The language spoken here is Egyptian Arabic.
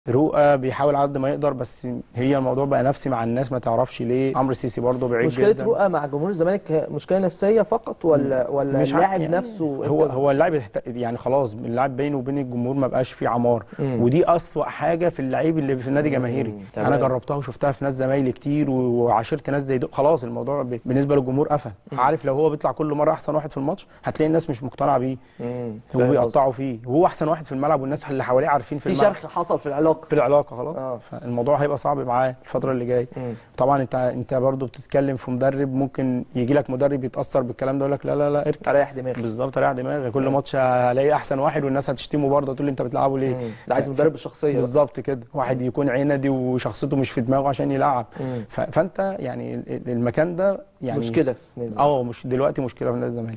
رؤى بيحاول على قد ما يقدر بس هي الموضوع بقى نفسي مع الناس ما تعرفش ليه عمرو السيسي برضه بعيد مشكله جدا رؤى مع جمهور الزمالك هي مشكله نفسيه فقط ولا ولا مش عارف اللاعب يعني نفسه هو أنت- هو اللاعب يحت- يعني خلاص اللاعب بينه وبين الجمهور ما بقاش فيه عمار مم. ودي اسوأ حاجه في اللعيب اللي في النادي مم. جماهيري تمام. انا جربتها وشفتها في ناس زمايلي كتير و- وعاشرت ناس زي دول خلاص الموضوع ب- بالنسبه للجمهور قفل عارف لو هو بيطلع كل مره احسن واحد في الماتش هتلاقي الناس مش مقتنعه بيه مم. هو فاهم بيقطعوا فيه وهو احسن واحد في الملعب والناس اللي حواليه عارفين في, قصدك. في الملعب شرخ حصل في العلاقه في العلاقه خلاص اه فالموضوع هيبقى صعب معاه الفتره اللي جايه مم. طبعا انت انت برضو بتتكلم في مدرب ممكن يجي لك مدرب يتاثر بالكلام ده يقول لك لا لا لا اركن اريح دماغي بالظبط رايح دماغي كل ماتش هلاقي احسن واحد والناس هتشتمه برضه تقول لي انت بتلعبه ليه مم. ده عايز مدرب بالشخصيه بقى. بالظبط كده واحد يكون عندي وشخصيته مش في دماغه عشان يلعب مم. ف- فانت يعني ال- المكان ده يعني مشكله بالنسبة لي. اه مش دلوقتي مشكله في نادي الزمالك